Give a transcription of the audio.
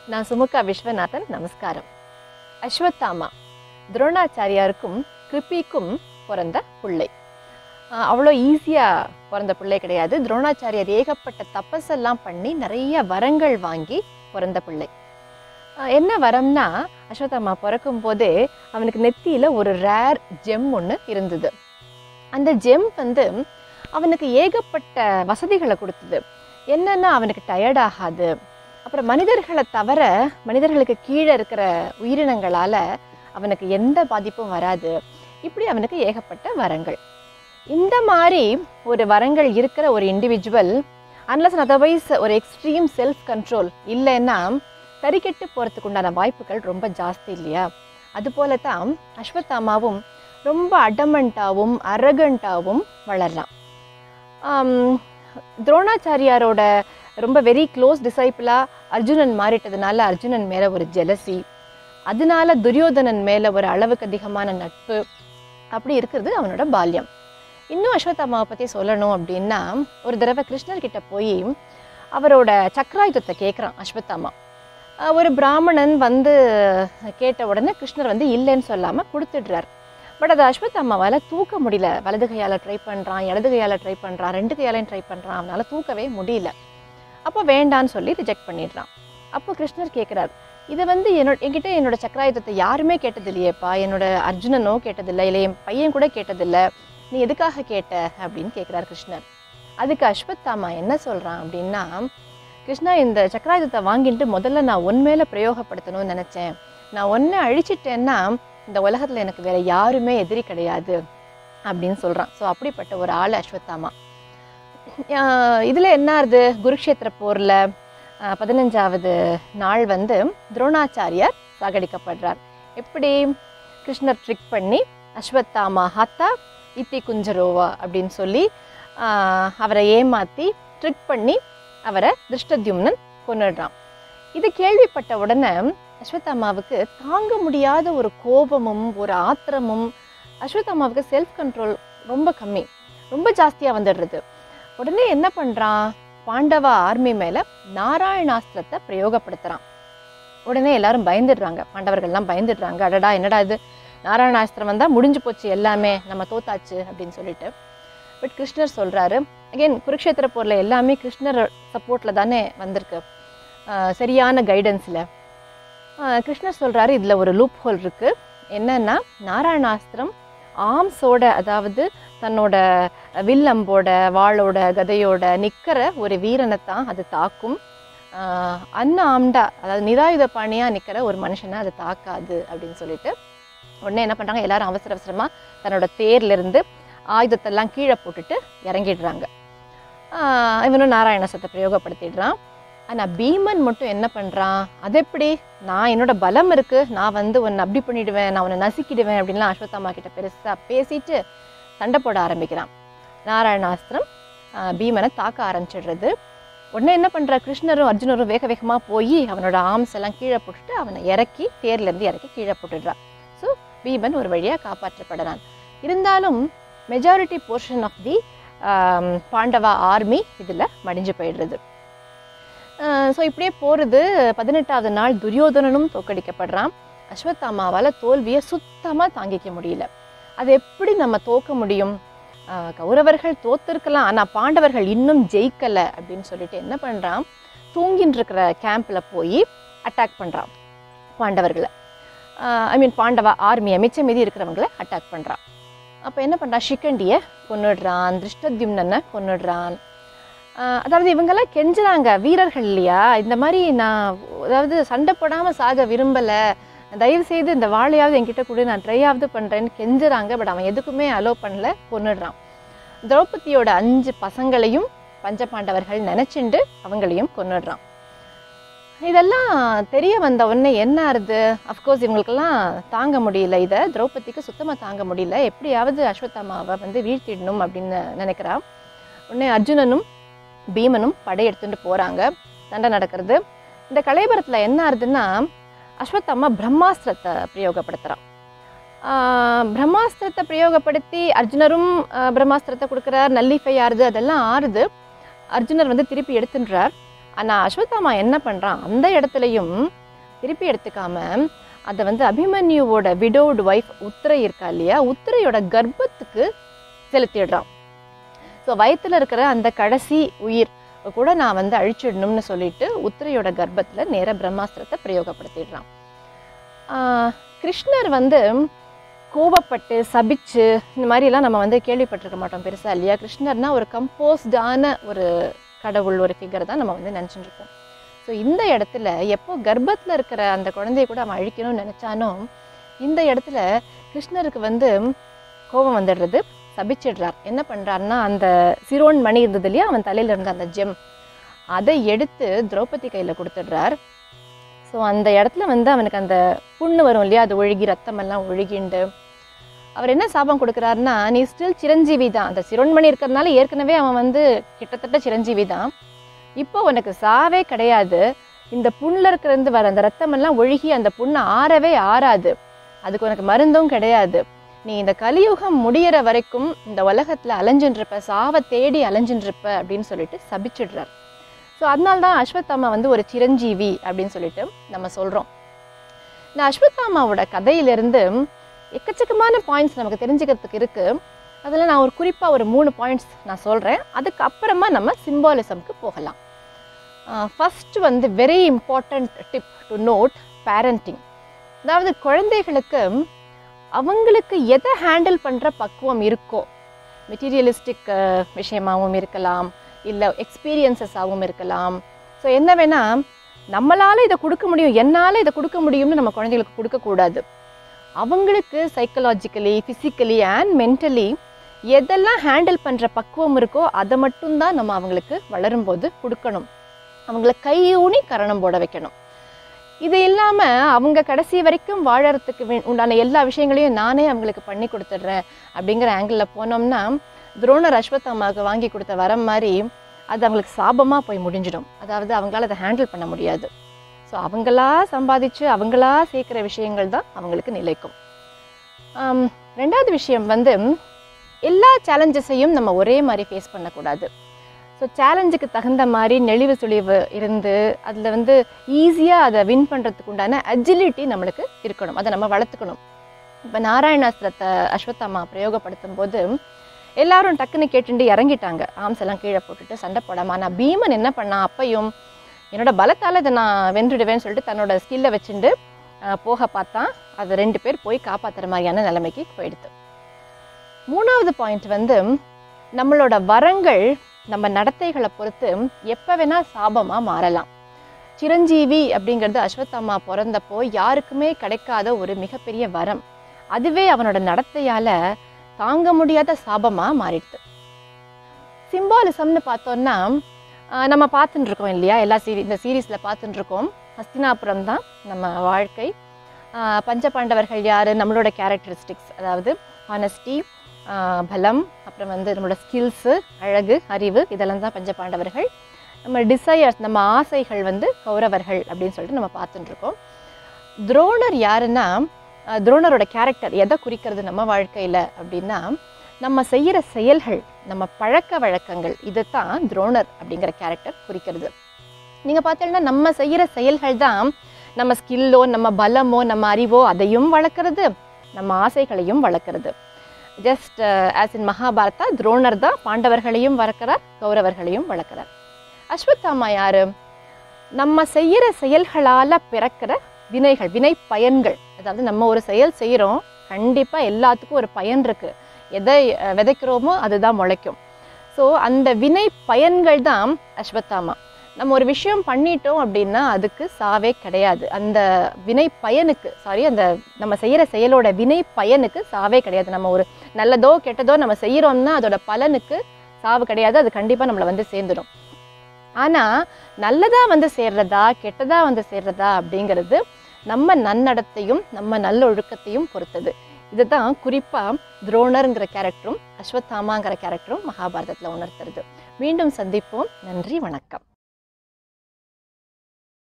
நான் சுமுகா விஸ்வநாதன் நமஸ்காரம் அஸ்வத்தாமா துரோணாச்சாரியாருக்கும் கிருப்பிக்கும் பிறந்த பிள்ளை ஆஹ் அவ்வளோ ஈஸியாக பிறந்த பிள்ளை கிடையாது துரோணாச்சாரியார் ஏகப்பட்ட தபஸெல்லாம் பண்ணி நிறைய வரங்கள் வாங்கி பிறந்த பிள்ளை ஆஹ் என்ன வரம்னா அஸ்வத்தாமா பிறக்கும் போதே அவனுக்கு நெத்தியில் ஒரு ரேர் ஜெம் ஒன்று இருந்தது அந்த ஜெம் வந்து அவனுக்கு ஏகப்பட்ட வசதிகளை கொடுத்தது என்னன்னா அவனுக்கு டயர்ட் ஆகாது அப்புறம் மனிதர்களை தவிர மனிதர்களுக்கு கீழே இருக்கிற உயிரினங்களால் அவனுக்கு எந்த பாதிப்பும் வராது இப்படி அவனுக்கு ஏகப்பட்ட வரங்கள் இந்த மாதிரி ஒரு வரங்கள் இருக்கிற ஒரு இண்டிவிஜுவல் அன்லஸ் அதர்வைஸ் ஒரு எக்ஸ்ட்ரீம் செல்ஃப் கண்ட்ரோல் இல்லைன்னா சரிக்கெட்டு போகிறதுக்கு உண்டான வாய்ப்புகள் ரொம்ப ஜாஸ்தி இல்லையா அதுபோல தான் அஸ்வத்தாமாவும் ரொம்ப அடமண்ட்டாகவும் அரகண்ட்டாகவும் வளரலாம் ஆம், துரோணாச்சாரியாரோட ரொம்ப வெரி க்ளோஸ் டிசைப்பிளாக அர்ஜுனன் மாறிட்டதுனால அர்ஜுனன் மேலே ஒரு ஜெலசி அதனால துரியோதனன் மேலே ஒரு அளவுக்கு அதிகமான நட்பு அப்படி இருக்கிறது அவனோட பால்யம் இன்னும் அஸ்வத்தாமாவை பற்றி சொல்லணும் அப்படின்னா ஒரு தடவை கிருஷ்ணர் கிட்ட போய் அவரோட சக்கராயுதத்தை கேட்குறான் அஸ்வத்தாமா ஆஹ் ஒரு பிராமணன் வந்து கேட்ட உடனே கிருஷ்ணர் வந்து இல்லைன்னு சொல்லாமல் கொடுத்துடுறார் பட் அதை அஸ்வத்தாமாவால் தூக்க முடியல வலது கையால் ட்ரை பண்ணுறான் இடது கையால் ட்ரை பண்ணுறான் ரெண்டு கையாலையும் ட்ரை பண்ணுறான் அவனால் தூக்கவே முடியல அப்போ வேண்டான்னு சொல்லி ரிஜெக்ட் பண்ணிடுறான் அப்போ கிருஷ்ணர் கேட்குறார் இதை வந்து என்னோட என்கிட்ட என்னோட சக்கராயுதத்தை யாருமே கேட்டது இல்லையேப்பா என்னோட அர்ஜுனனோ கேட்டதில்லை இல்லை என் பையன் கூட கேட்டதில்லை நீ எதுக்காக கேட்ட அப்படின்னு கேட்குறார் கிருஷ்ணர் அதுக்கு அஸ்வத்தாமா என்ன சொல்கிறான் அப்படின்னா கிருஷ்ணா இந்த சக்கராயுதத்தை வாங்கிட்டு முதல்ல நான் உன் மேலே பிரயோகப்படுத்தணும்னு நினச்சேன் நான் ஒன்றை அழிச்சிட்டேன்னா இந்த உலகத்தில் எனக்கு வேற யாருமே எதிரி கிடையாது அப்படின்னு சொல்கிறான் ஸோ அப்படிப்பட்ட ஒரு ஆள் அஸ்வத்தாமா இதில் என்ன ஆகுது குருக்ஷேத்திர போரில் பதினஞ்சாவது நாள் வந்து துரோணாச்சாரியார் சாகடிக்கப்படுறார் எப்படி கிருஷ்ணர் ட்ரிக் பண்ணி அஸ்வத்தாமா ஹத்தா இத்தி குஞ்சரோவா அப்படின்னு சொல்லி ஆஹ், அவரை ஏமாற்றி ட்ரிக் பண்ணி அவரை திருஷ்டத்யும்னன் கொன்னுடுறான் இது கேள்விப்பட்ட உடனே அஸ்வத்தாமாவுக்கு தாங்க முடியாத ஒரு கோபமும் ஒரு ஆத்திரமும் அஸ்வத்தாமாவுக்கு செல்ஃப் கண்ட்ரோல் ரொம்ப கம்மி ரொம்ப ஜாஸ்தியாக வந்துடுறது உடனே என்ன பண்ணுறான் பாண்டவ ஆர்மி மேலே நாராயணாஸ்திரத்தை பிரயோகப்படுத்துகிறான் உடனே எல்லாரும் பயந்துடுறாங்க பாண்டவர்கள்லாம் பயந்துடுறாங்க அடடா என்னடா இது நாராயணாஸ்திரம் வந்தால் முடிஞ்சு போச்சு எல்லாமே நம்ம தோத்தாச்சு அப்படின்னு சொல்லிட்டு பட் கிருஷ்ணர் சொல்கிறாரு அகைன் குருக்ஷேத்திர போரில் எல்லாமே கிருஷ்ணர் சப்போர்ட்டில் தானே வந்திருக்கு ஆஹ் சரியான கைடன்ஸில் கிருஷ்ணர் சொல்கிறாரு இதில் ஒரு லூப் ஹோல் இருக்குது என்னன்னா நாராயணாஸ்திரம் ஆம்ஸோட அதாவது தன்னோட வில்லம்போட வாளோட கதையோட நிற்கிற ஒரு வீரனை தான் அது தாக்கும் ஆஹ் அன்ன ஆம்டா அதாவது நிராயுத பாணியாக நிற்கிற ஒரு மனுஷனை அது தாக்காது அப்படின்னு சொல்லிட்டு உடனே என்ன பண்ணுறாங்க எல்லாரும் அவசர அவசரமாக தன்னோட தேர்லேருந்து ஆயுதத்தெல்லாம் கீழே போட்டுட்டு இறங்கிடுறாங்க ஆஹ் இவனும் நாராயணசத்தை பிரயோகப்படுத்திடுறான் ஆனால் பீமன் மட்டும் என்ன பண்ணுறான் அது எப்படி நான் என்னோட பலம் இருக்குது நான் வந்து உன்னை அப்படி பண்ணிடுவேன் நான் உன்னை நசுக்கிடுவேன் அப்படின்லாம் அஸ்வத்தாமா கிட்ட பெருசாக பேசிட்டு சண்டை போட ஆரம்பிக்கிறான் நாராயணாஸ்திரம் ஆஹ் பீமனை தாக்க ஆரம்பிச்சிடுறது உடனே என்ன பண்ணுறா கிருஷ்ணரும் அர்ஜுனரும் வேக வேகமாக போய் அவனோட ஆர்ம்ஸ் எல்லாம் கீழே போட்டுட்டு அவனை இறக்கி தேர்லேருந்து இறக்கி கீழே போட்டுடுறான் ஸோ பீமன் ஒரு வழியாக காப்பாற்றப்படுறான் இருந்தாலும் majority portion of the Pandava army இதில் மடிஞ்சு போயிடுறது ஸோ இப்படியே போகிறது பதினெட்டாவது நாள் துரியோதனனும் தோக்கடிக்கப்படுறான் அஸ்வத்தாமாவால் தோல்வியை சுத்தமாக தாங்கிக்க முடியல அது எப்படி நம்ம தோக்க முடியும் ஆஹ் கௌரவர்கள் தோத்திருக்கலாம் ஆனால் பாண்டவர்கள் இன்னும் ஜெயிக்கலை அப்படின்னு சொல்லிட்டு என்ன பண்ணுறான் தூங்கின்னு இருக்கிற கேம்பில் போய் அட்டாக் பண்ணுறான் பாண்டவர்களை ஐ மீன் பாண்டவா ஆர்மியை மிச்சம் மீதி இருக்கிறவங்கள அட்டாக் பண்ணுறான் அப்போ என்ன பண்ணுறான் ஷிக்கண்டியை கொன்னுடுறான் திருஷ்டத்யும்னனை கொன்னுடுறான் ஆஹ் அதாவது இவங்கெல்லாம் கெஞ்சுறாங்க வீரர்கள் இல்லையா இந்த மாதிரி நான் அதாவது சண்டை போடாமல் சாக விரும்பலை தயவு செய்து இந்த வாழையாவது என்கிட்ட கூட நான் ட்ரையாவது பண்ணுறேன்னு கெஞ்சுறாங்க பட் அவன் எதுக்குமே அலோ பண்ணல கொன்னுடுறான் திரௌபதியோட அஞ்சு பசங்களையும் பஞ்சபாண்டவர்கள் நினச்சிண்டு அவங்களையும் கொன்னுடுறான் இதெல்லாம் தெரிய வந்த உடனே என்ன ஆறுது அஃப்கோர்ஸ் இவங்களுக்கெல்லாம் தாங்க முடியல இதை திரௌபதிக்கு சுத்தமாக தாங்க முடியல எப்படியாவது அஸ்வத்தாமாவை வந்து வீழ்த்திடணும் அப்படின்னு நினைக்கிறா உடனே அர்ஜுனனும் பீமனும் படையெடுத்துட்டு போகிறாங்க சண்டை நடக்கிறது இந்த கலைபரத்தில் என்ன ஆறுதுன்னா அஸ்வத்தாமா பிரம்மாஸ்திரத்தை பிரயோகப்படுத்துகிறான் பிரம்மாஸ்திரத்தை பிரயோகப்படுத்தி அர்ஜுனரும் ஆஹ் பிரம்மாஸ்திரத்தை கொடுக்குறார் நல்லிஃபை ஆறுது அதெல்லாம் ஆறுது அர்ஜுனர் வந்து திருப்பி எடுத்துன்றார் ஆனால் அஸ்வத்தாமா என்ன பண்ணுறான் அந்த இடத்துலையும் திருப்பி எடுத்துக்காம அதை வந்து அபிமன்யுவோட விடோடு ஒய்ஃப் உத்திரை இருக்கா இல்லையா உத்திரையோட கர்ப்பத்துக்கு செலுத்திடுறான் ஸோ வயித்துல இருக்கிற அந்த கடைசி உயிர் கூட நான் வந்து அழிச்சிடணும்னு சொல்லிட்டு உத்திரையோட கர்ப்பத்தில் நேர பிரம்மாஸ்திரத்தை பிரயோகப்படுத்திடுறான் ஆஹ் கிருஷ்ணர் வந்து கோபப்பட்டு சபிச்சு இந்த மாதிரிலாம் நம்ம வந்து கேள்விப்பட்டிருக்க மாட்டோம் பெருசா இல்லையா கிருஷ்ணர்னா ஒரு கம்போஸ்டான ஒரு கடவுள் ஒரு ஃபிகர் தான் நம்ம வந்து நினச்சிட்டு இருக்கோம் ஸோ இந்த இடத்துல எப்போ கர்ப்பத்தில் இருக்கிற அந்த குழந்தைய கூட அவன் அழிக்கணும்னு நினச்சானோ இந்த இடத்துல கிருஷ்ணருக்கு வந்து கோபம் வந்துடுறது சபிச்சிடுறார் என்ன பண்ணுறாருன்னா அந்த சிரோன் மணி இருந்தது இல்லையா அவன் தலையில் இருந்த அந்த ஜெம் அதை எடுத்து திரௌபதி கையில் கொடுத்துடுறார் ஸோ அந்த இடத்துல வந்து அவனுக்கு அந்த புண்ணு வரும் இல்லையா அது ஒழுகி ரத்தமெல்லாம் ஒழுகிண்டு அவர் என்ன சாபம் கொடுக்குறாருன்னா நீ ஸ்டில் சிரஞ்சீவி தான் அந்த சிரோன்மணி இருக்கிறதுனால ஏற்கனவே அவன் வந்து கிட்டத்தட்ட சிரஞ்சீவி தான் இப்போ உனக்கு சாவே கிடையாது இந்த புண்ணில் இருக்கிறது வர அந்த ரத்தமெல்லாம் ஒழுகி அந்த புண்ணு ஆறவே ஆறாது அதுக்கு உனக்கு மருந்தும் கிடையாது நீ இந்த கலியுகம் முடியிற வரைக்கும் இந்த உலகத்தில் அலைஞ்சுன்றிருப்ப சாவை தேடி அலைஞ்சுன்றிருப்ப அப்படின்னு சொல்லிட்டு சபிச்சிடுறார் ஸோ அதனால தான் அஸ்வத்தாமா வந்து ஒரு சிரஞ்சீவி அப்படின்னு சொல்லிட்டு நம்ம சொல்கிறோம் இந்த அஸ்வத்தாமாவோட கதையிலிருந்து எக்கச்சக்கமான பாயிண்ட்ஸ் நமக்கு தெரிஞ்சுக்கிறதுக்கு இருக்குது அதில் நான் ஒரு குறிப்பாக ஒரு மூணு பாயிண்ட்ஸ் நான் சொல்கிறேன் அதுக்கப்புறமா நம்ம சிம்பாலிசம்க்கு போகலாம் ஃபஸ்ட் வந்து very important tip to note parenting அதாவது குழந்தைகளுக்கு அவங்களுக்கு எதை ஹேண்டில் பண்ணுற பக்குவம் இருக்கோ மெட்டீரியலிஸ்டிக் விஷயமாகவும் இருக்கலாம் இல்லை எக்ஸ்பீரியன்சஸாகவும் இருக்கலாம் ஸோ என்ன வேணால் நம்மளால் இதை கொடுக்க முடியும் என்னால் இதை கொடுக்க முடியும்னு நம்ம குழந்தைகளுக்கு கொடுக்கக்கூடாது அவங்களுக்கு சைக்கலாஜிக்கலி ஃபிசிக்கலி அண்ட் மென்டலி எதெல்லாம் ஹேண்டில் பண்ணுற பக்குவம் இருக்கோ அதை மட்டும்தான் நம்ம அவங்களுக்கு வளரும்போது கொடுக்கணும் அவங்கள கையூனி கரணம் போட வைக்கணும் இது இல்லாமல் அவங்க கடைசி வரைக்கும் வாழறதுக்கு வே- உண்டான எல்லா விஷயங்களையும் நானே அவங்களுக்கு பண்ணி கொடுத்துட்றேன் அப்படிங்கிற ஆங்கிளில் போனோம்னா துரோணர் அஸ்வத்தாமாவுக்கு வாங்கி கொடுத்த வரம் மாதிரி அது அவங்களுக்கு சாபமாக போய் முடிஞ்சிடும் அதாவது அவங்களால அதை ஹேண்டில் பண்ண முடியாது ஸோ அவங்களா சம்பாதிச்சு அவங்களா சேர்க்குற விஷயங்கள் தான் அவங்களுக்கு நிலைக்கும் ஆம், ரெண்டாவது விஷயம் வந்து எல்லா சேலஞ்சஸையும் நம்ம ஒரே மாதிரி ஃபேஸ் பண்ணக்கூடாது ஸோ சேலஞ்சுக்கு தகுந்த மாதிரி நெளிவு சுழிவு இருந்து அதில் வந்து ஈஸியாக அதை வின் பண்ணுறதுக்கு உண்டான அஜிலிட்டி நம்மளுக்கு இருக்கணும் அதை நம்ம வளர்த்துக்கணும் இப்போ நாராயணாஸ்திரத்தை அஸ்வத்தாமா பிரயோகப்படுத்தும் போது எல்லாரும் டக்குன்னு கேட்டுட்டு இறங்கிட்டாங்க ஆம்ஸ் எல்லாம் கீழே போட்டுட்டு சண்டை போடாம ஆனால் பீமன் என்ன பண்ணான் அப்பையும் என்னோட பலத்தால் இதை நான் வென்றுடுவேன்னு சொல்லிட்டு தன்னோட ஸ்கில்லை வச்சுட்டு அஹ், போக பார்த்தான் அது ரெண்டு பேர் போய் காப்பாற்றுற மாதிரியான நிலைமைக்கு போயிடுது மூணாவது பாயிண்ட் வந்து நம்மளோட வரங்கள் நம்ம நடத்தைகளை பொறுத்து எப்போ வேணால் சாபமாக மாறலாம் சிரஞ்சீவி அப்படிங்கிறது அஸ்வத்தாமா பிறந்தப்போ யாருக்குமே கிடைக்காத ஒரு மிகப்பெரிய வரம் அதுவே அவனோட நடத்தையால தாங்க முடியாத சாபமா மாறிடுது சிம்பாலிசம்னு பார்த்தோம்னா ஆஹ் நம்ம பார்த்துட்டு இருக்கோம் இல்லையா எல்லா சீரி இந்த சீரீஸில் பார்த்துட்டு இருக்கோம் ஹஸ்தினாபுரம் தான் நம்ம வாழ்க்கை ஆஹ் பஞ்சபாண்டவர்கள் யார் நம்மளோட கேரக்டரிஸ்டிக்ஸ் அதாவது ஹானஸ்டி பலம் அப்புறம் வந்து நம்மளோட ஸ்கில்ஸு அழகு அறிவு இதெல்லாம் தான் பஞ்சபாண்டவர்கள் நம்ம டிசையர்ஸ் நம்ம ஆசைகள் வந்து கௌரவர்கள் அப்படின்னு சொல்லிட்டு நம்ம பார்த்துட்டு இருக்கோம் துரோணர் யாருன்னா அஹ், துரோணரோட கேரக்டர் எதை குறிக்கிறது நம்ம வாழ்க்கையில் அப்படின்னா நம்ம செய்கிற செயல்கள் நம்ம பழக்க வழக்கங்கள் இதைத்தான் துரோணர் அப்படிங்கிற கேரக்டர் குறிக்கிறது நீங்கள் பார்த்தீங்கன்னா நம்ம செய்கிற செயல்கள் தான் நம்ம ஸ்கில்லோ நம்ம பலமோ நம்ம அறிவோ அதையும் வளர்க்குறது நம்ம ஆசைகளையும் வளர்க்குறது just as in Mahabharata Dronar தான் பாண்டவர்களையும் வளர்க்குறார் கௌரவர்களையும் வளர்க்குறார் அஸ்வத்தாமா யாரு நம்ம செய்யற செயல்களால பிறக்கிற வினைகள் வினை பயன்கள் அதாவது நம்ம ஒரு செயல் செய்கிறோம் கண்டிப்பா எல்லாத்துக்கும் ஒரு பயன் இருக்கு எதை அஹ், விதைக்கிறோமோ அதுதான் முளைக்கும் ஸோ அந்த வினை பயன்கள் தான் அஸ்வத்தாமா நம்ம ஒரு விஷயம் பண்ணிட்டோம் அப்படின்னா அதுக்கு சாவே கிடையாது அந்த வினை பயனுக்கு சாரி அந்த நம்ம செய்யற செயலோட வினை பயனுக்கு சாவே கிடையாது நம்ம ஒரு நல்லதோ கெட்டதோ நம்ம செய்கிறோம்னா அதோட பலனுக்கு சாவு கிடையாது அது கண்டிப்பாக நம்மளை வந்து சேர்ந்துடும் ஆனால் நல்லதா வந்து சேர்றதா கெட்டதா வந்து சேர்றதா அப்படிங்கிறது நம்ம நன்னடத்தையும் நம்ம நல்லொழுக்கத்தையும் பொறுத்தது இதுதான் குறிப்பாக துரோணருங்கிற கேரக்டரும் அஸ்வத்தாமாங்கிற கேரக்டரும் மகாபாரதத்தில் உணர்த்துறது மீண்டும் சந்திப்போம் நன்றி வணக்கம்